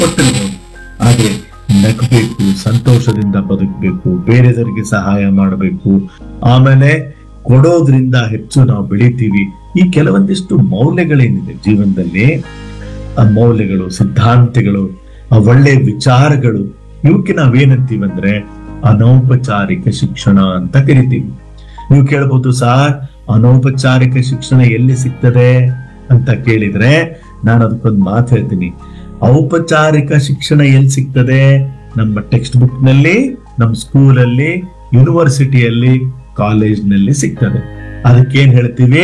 ಕೊಟ್ಟಿರ್ಬೋದು ಆದ್ರೆ ನಗಬೇಕು ಸಂತೋಷದಿಂದ ಬದುಕಬೇಕು ಬೇರೆಯವರಿಗೆ ಸಹಾಯ ಮಾಡಬೇಕು ಆಮೇಲೆ ಕೊಡೋದ್ರಿಂದ ಹೆಚ್ಚು ನಾವು ಬೆಳಿತೀವಿ ಈ ಕೆಲವೊಂದಿಷ್ಟು ಮೌಲ್ಯಗಳೇನಿದೆ ಜೀವನದಲ್ಲಿ ಆ ಮೌಲ್ಯಗಳು ಸಿದ್ಧಾಂತಗಳು ಆ ಒಳ್ಳೆ ವಿಚಾರಗಳು ಇವಕ್ಕೆ ನಾವೇನಂತೀವಿ ಅಂದ್ರೆ ಅನೌಪಚಾರಿಕ ಶಿಕ್ಷಣ ಅಂತ ಕರಿತೀವಿ ನೀವು ಕೇಳ್ಬೋದು ಸಾರ್ ಅನೌಪಚಾರಿಕ ಶಿಕ್ಷಣ ಎಲ್ಲಿ ಸಿಗ್ತದೆ ಅಂತ ಕೇಳಿದ್ರೆ ನಾನು ಅದಕ್ಕೊಂದು ಮಾತು ಹೇಳ್ತೀನಿ ಔಪಚಾರಿಕ ಶಿಕ್ಷಣ ಎಲ್ಲಿ ಸಿಗ್ತದೆ ನಮ್ಮ ಟೆಕ್ಸ್ಟ್ ಬುಕ್ ನಲ್ಲಿ ನಮ್ಮ ಸ್ಕೂಲಲ್ಲಿ ಯೂನಿವರ್ಸಿಟಿಯಲ್ಲಿ ಕಾಲೇಜ್ನಲ್ಲಿ ಸಿಗ್ತದೆ ಅದಕ್ಕೇನ್ ಹೇಳ್ತೀವಿ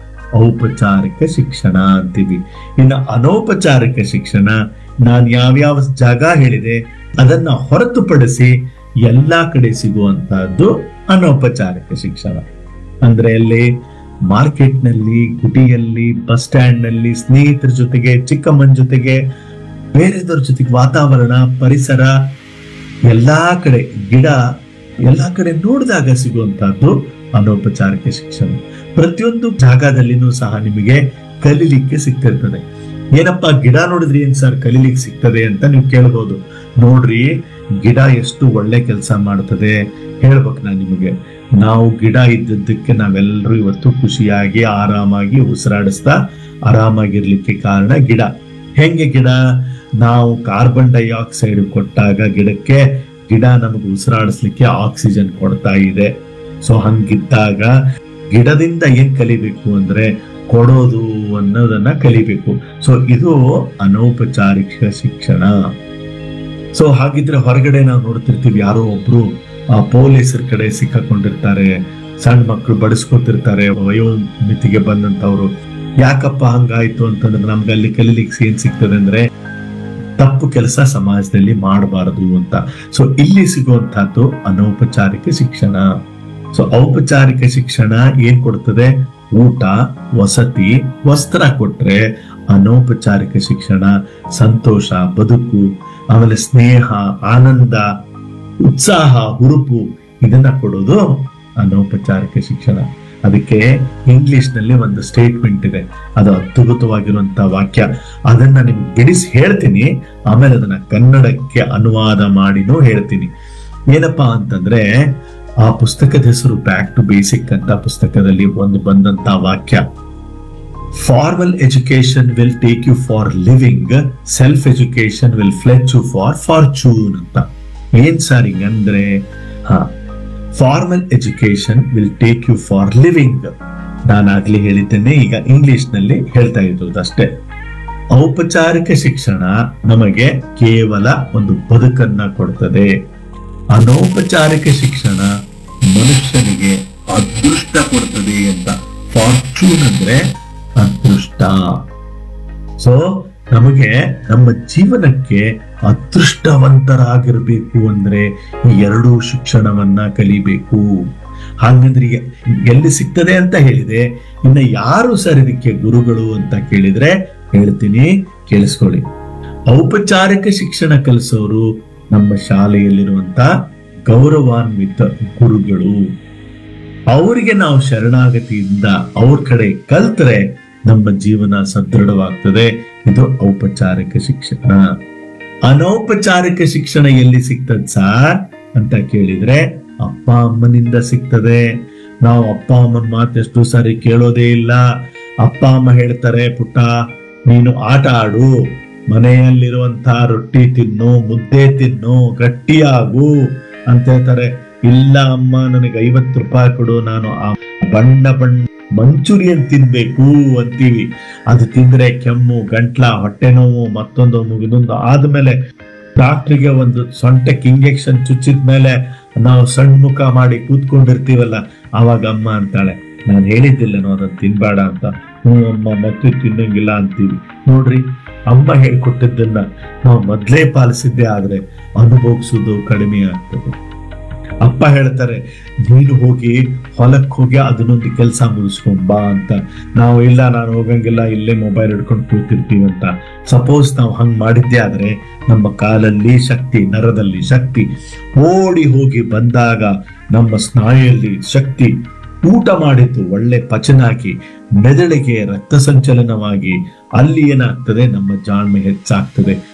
ಔಪಚಾರಿಕ ಶಿಕ್ಷಣ ಅಂತೀವಿ ಇನ್ನು ಅನೌಪಚಾರಿಕ ಶಿಕ್ಷಣ ನಾನು ಯಾವ್ಯಾವ ಜಾಗ ಹೇಳಿದೆ ಅದನ್ನ ಹೊರತುಪಡಿಸಿ ಎಲ್ಲಾ ಕಡೆ ಸಿಗುವಂತಹದ್ದು ಅನೌಪಚಾರಿಕ ಶಿಕ್ಷಣ ಅಂದ್ರೆ ಅಲ್ಲಿ ಮಾರ್ಕೆಟ್ ನಲ್ಲಿ ಗುಡಿಯಲ್ಲಿ ಬಸ್ ಸ್ಟ್ಯಾಂಡ್ ನಲ್ಲಿ ಸ್ನೇಹಿತರ ಜೊತೆಗೆ ಚಿಕ್ಕಮ್ಮನ ಜೊತೆಗೆ ಬೇರೆದವ್ರ ಜೊತೆಗೆ ವಾತಾವರಣ ಪರಿಸರ ಎಲ್ಲಾ ಕಡೆ ಗಿಡ ಎಲ್ಲಾ ಕಡೆ ನೋಡಿದಾಗ ಸಿಗುವಂತಹದ್ದು ಅನೌಪಚಾರಿಕ ಶಿಕ್ಷಣ ಪ್ರತಿಯೊಂದು ಜಾಗದಲ್ಲಿನೂ ಸಹ ನಿಮಗೆ ಕಲೀಲಿಕ್ಕೆ ಸಿಗ್ತಿರ್ತದೆ ಏನಪ್ಪಾ ಗಿಡ ನೋಡಿದ್ರಿ ಏನ್ ಸರ್ ಕಲೀಲಿಕ್ಕೆ ಸಿಗ್ತದೆ ಅಂತ ನೀವು ಕೇಳ್ಬೋದು ನೋಡ್ರಿ ಗಿಡ ಎಷ್ಟು ಒಳ್ಳೆ ಕೆಲಸ ಮಾಡ್ತದೆ ಹೇಳ್ಬೇಕು ನಾನು ನಿಮಗೆ ನಾವು ಗಿಡ ಇದ್ದದ್ದಕ್ಕೆ ನಾವೆಲ್ಲರೂ ಇವತ್ತು ಖುಷಿಯಾಗಿ ಆರಾಮಾಗಿ ಉಸಿರಾಡಿಸ್ತಾ ಆರಾಮಾಗಿರ್ಲಿಕ್ಕೆ ಕಾರಣ ಗಿಡ ಹೆಂಗೆ ಗಿಡ ನಾವು ಕಾರ್ಬನ್ ಡೈಆಕ್ಸೈಡ್ ಕೊಟ್ಟಾಗ ಗಿಡಕ್ಕೆ ಗಿಡ ನಮಗೆ ಉಸಿರಾಡಿಸ್ಲಿಕ್ಕೆ ಆಕ್ಸಿಜನ್ ಕೊಡ್ತಾ ಇದೆ ಸೊ ಹಂಗಿದ್ದಾಗ ಗಿಡದಿಂದ ಏನ್ ಕಲಿಬೇಕು ಅಂದ್ರೆ ಕೊಡೋದು ಅನ್ನೋದನ್ನ ಕಲಿಬೇಕು ಸೊ ಇದು ಅನೌಪಚಾರಿಕ ಶಿಕ್ಷಣ ಸೊ ಹಾಗಿದ್ರೆ ಹೊರಗಡೆ ನಾವು ನೋಡ್ತಿರ್ತೀವಿ ಯಾರೋ ಒಬ್ರು ಆ ಪೊಲೀಸರ ಕಡೆ ಸಿಕ್ಕಾಕೊಂಡಿರ್ತಾರೆ ಸಣ್ಣ ಮಕ್ಕಳು ಬಡಿಸ್ಕೊತಿರ್ತಾರೆ ವಯೋಮಿತಿಗೆ ಬಂದಂತವ್ರು ಯಾಕಪ್ಪ ಹಂಗಾಯ್ತು ಅಂತಂದ್ರೆ ನಮ್ಗೆ ಅಲ್ಲಿ ಕಲೀಲಿಕ್ಕೆ ಏನ್ ಸಿಗ್ತದೆ ಅಂದ್ರೆ ತಪ್ಪು ಕೆಲಸ ಸಮಾಜದಲ್ಲಿ ಮಾಡಬಾರದು ಅಂತ ಸೊ ಇಲ್ಲಿ ಸಿಗುವಂತಹದ್ದು ಅನೌಪಚಾರಿಕ ಶಿಕ್ಷಣ ಸೊ ಔಪಚಾರಿಕ ಶಿಕ್ಷಣ ಏನ್ ಕೊಡ್ತದೆ ಊಟ ವಸತಿ ವಸ್ತ್ರ ಕೊಟ್ರೆ ಅನೌಪಚಾರಿಕ ಶಿಕ್ಷಣ ಸಂತೋಷ ಬದುಕು ಆಮೇಲೆ ಸ್ನೇಹ ಆನಂದ ಉತ್ಸಾಹ ಹುರುಪು ಇದನ್ನ ಕೊಡೋದು ಅನೌಪಚಾರಿಕ ಶಿಕ್ಷಣ ಅದಕ್ಕೆ ಇಂಗ್ಲಿಷ್ ನಲ್ಲಿ ಒಂದು ಸ್ಟೇಟ್ಮೆಂಟ್ ಇದೆ ಅದು ಅದ್ಭುತವಾಗಿರುವಂತ ವಾಕ್ಯ ಅದನ್ನ ನಿಮ್ಗೆ ಬಿಡಿಸಿ ಹೇಳ್ತೀನಿ ಆಮೇಲೆ ಅದನ್ನ ಕನ್ನಡಕ್ಕೆ ಅನುವಾದ ಮಾಡಿನೂ ಹೇಳ್ತೀನಿ ಏನಪ್ಪಾ ಅಂತಂದ್ರೆ ಆ ಪುಸ್ತಕದ ಹೆಸರು ಬ್ಯಾಕ್ ಟು ಬೇಸಿಕ್ ಅಂತ ಪುಸ್ತಕದಲ್ಲಿ ಒಂದು ಬಂದಂತ ವಾಕ್ಯ formal education will take you for living self education will fetch you for fortune ಅಂತ ಏನ್ ಸರ್ ಹಿಂಗಂದ್ರೆ ಹಾ formal education will take you for living ನಾನಾಗ್ಲಿ ಹೇಳಿದ್ದೇನೆ ಈಗ ಇಂಗ್ಲಿಷ್ ನಲ್ಲಿ ಹೇಳ್ತಾ ಇರೋದು ಅಷ್ಟೇ ಔಪಚಾರಿಕ ಶಿಕ್ಷಣ ನಮಗೆ ಕೇವಲ ಒಂದು ಬದುಕನ್ನ ಕೊಡ್ತದೆ ಅನೌಪಚಾರಿಕ ಶಿಕ್ಷಣ ಮನುಷ್ಯನಿಗೆ ಅದೃಷ್ಟ ಕೊಡ್ತದೆ ಅಂತ ಫಾರ್ಚೂನ್ ಅಂದ್ರೆ ಅದೃಷ್ಟ ಸೊ ನಮಗೆ ನಮ್ಮ ಜೀವನಕ್ಕೆ ಅದೃಷ್ಟವಂತರಾಗಿರ್ಬೇಕು ಅಂದ್ರೆ ಈ ಎರಡೂ ಶಿಕ್ಷಣವನ್ನ ಕಲಿಬೇಕು ಹಾಗಂದ್ರೆ ಈಗ ಎಲ್ಲಿ ಸಿಗ್ತದೆ ಅಂತ ಹೇಳಿದೆ ಇನ್ನ ಯಾರು ಸರ್ ಇದಕ್ಕೆ ಗುರುಗಳು ಅಂತ ಕೇಳಿದ್ರೆ ಹೇಳ್ತೀನಿ ಕೇಳಿಸ್ಕೊಳ್ಳಿ ಔಪಚಾರಿಕ ಶಿಕ್ಷಣ ಕಲಿಸೋರು ನಮ್ಮ ಶಾಲೆಯಲ್ಲಿರುವಂತ ಗೌರವಾನ್ವಿತ ಗುರುಗಳು ಅವರಿಗೆ ನಾವು ಶರಣಾಗತಿಯಿಂದ ಅವ್ರ ಕಡೆ ಕಲ್ತ್ರೆ ನಮ್ಮ ಜೀವನ ಸದೃಢವಾಗ್ತದೆ ಇದು ಔಪಚಾರಿಕ ಶಿಕ್ಷಣ ಅನೌಪಚಾರಿಕ ಶಿಕ್ಷಣ ಎಲ್ಲಿ ಸಿಗ್ತದೆ ಸಾರ್ ಅಂತ ಕೇಳಿದ್ರೆ ಅಪ್ಪ ಅಮ್ಮನಿಂದ ಸಿಗ್ತದೆ ನಾವು ಅಪ್ಪ ಅಮ್ಮನ ಮಾತು ಎಷ್ಟು ಸಾರಿ ಕೇಳೋದೇ ಇಲ್ಲ ಅಪ್ಪ ಅಮ್ಮ ಹೇಳ್ತಾರೆ ಪುಟ್ಟ ನೀನು ಆಟ ಆಡು ಮನೆಯಲ್ಲಿರುವಂತ ರೊಟ್ಟಿ ತಿನ್ನು ಮುದ್ದೆ ತಿನ್ನು ಗಟ್ಟಿಯಾಗು ಅಂತ ಹೇಳ್ತಾರೆ ಇಲ್ಲ ಅಮ್ಮ ನನಗೆ ಐವತ್ತು ರೂಪಾಯಿ ಕೊಡು ನಾನು ಆ ಬಣ್ಣ ಬಣ್ಣ ಮಂಚೂರಿಯನ್ ತಿನ್ಬೇಕು ಅಂತೀವಿ ಅದು ತಿಂದ್ರೆ ಕೆಮ್ಮು ಗಂಟ್ಲ ಹೊಟ್ಟೆ ನೋವು ಮತ್ತೊಂದು ಮುಗಿದೊಂದು ಆದ್ಮೇಲೆ ಡಾಕ್ಟ್ರಿಗೆ ಒಂದು ಸೊಂಟಕ್ಕೆ ಇಂಜೆಕ್ಷನ್ ಚುಚ್ಚಿದ ಮೇಲೆ ನಾವು ಸಣ್ಣ ಮುಖ ಮಾಡಿ ಕೂತ್ಕೊಂಡಿರ್ತೀವಲ್ಲ ಆವಾಗ ಅಮ್ಮ ಅಂತಾಳೆ ನಾನು ಹೇಳಿದ್ದಿಲ್ಲ ಅದನ್ನ ತಿನ್ಬೇಡ ಅಂತ ಹ್ಞೂ ಅಮ್ಮ ಮತ್ತೆ ತಿನ್ನಂಗಿಲ್ಲ ಅಂತೀವಿ ನೋಡ್ರಿ ಅಮ್ಮ ಹೇಳ್ಕೊಟ್ಟಿದ್ದನ್ನ ನಾವು ಮೊದ್ಲೇ ಪಾಲಿಸಿದ್ದೆ ಆದ್ರೆ ಅನುಭವಿಸುವುದು ಕಡಿಮೆ ಆಗ್ತದೆ ಅಪ್ಪ ಹೇಳ್ತಾರೆ ನೀನು ಹೋಗಿ ಹೊಲಕ್ಕೆ ಹೋಗಿ ಅದನ್ನೊಂದು ಕೆಲಸ ಮುಗಿಸ್ಕೊಂಡ್ ಬಾ ಅಂತ ನಾವು ಇಲ್ಲ ನಾನು ಹೋಗಂಗಿಲ್ಲ ಇಲ್ಲೇ ಮೊಬೈಲ್ ಹಿಡ್ಕೊಂಡು ಕೂತಿರ್ತೀವಿ ಅಂತ ಸಪೋಸ್ ನಾವು ಹಂಗ್ ಮಾಡಿದ್ದೆ ಆದ್ರೆ ನಮ್ಮ ಕಾಲಲ್ಲಿ ಶಕ್ತಿ ನರದಲ್ಲಿ ಶಕ್ತಿ ಓಡಿ ಹೋಗಿ ಬಂದಾಗ ನಮ್ಮ ಸ್ನಾಯುಯಲ್ಲಿ ಶಕ್ತಿ ಊಟ ಮಾಡಿದ್ದು ಒಳ್ಳೆ ಪಚನಾಗಿ ಮೆದುಳಿಗೆ ರಕ್ತ ಸಂಚಲನವಾಗಿ ಅಲ್ಲಿ ಏನಾಗ್ತದೆ ನಮ್ಮ ಜಾಣ್ಮೆ ಹೆಚ್ಚಾಗ್ತದೆ